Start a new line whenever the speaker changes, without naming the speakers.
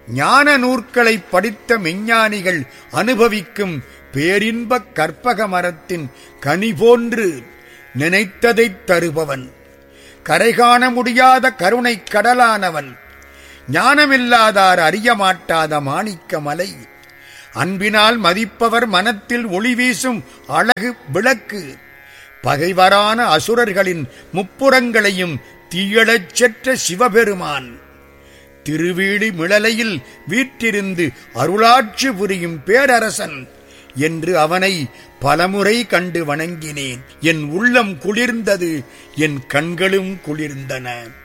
ஞான நூற்களை படித்த மெஞ்ஞானிகள் அனுபவிக்கும் பேரின்பக் கற்பக மரத்தின் கனி போன்று நினைத்ததைத் தருபவன் கரைகாண முடியாத கருணைக் கடலானவன் ஞானமில்லாதார் அறிய மாட்டாத மாணிக்க மலை அன்பினால் மதிப்பவர் மனத்தில் ஒளி வீசும் அழகு விளக்கு பகைவரான அசுரர்களின் முப்புறங்களையும் தீயழச் செற்ற சிவபெருமான் திருவீழி மிளலையில் வீற்றிருந்து அருளாட்சி புரியும் பேரரசன் என்று அவனை பலமுறை கண்டு வணங்கினேன் என் உள்ளம் குளிர்ந்தது என் கண்களும் குளிர்ந்தன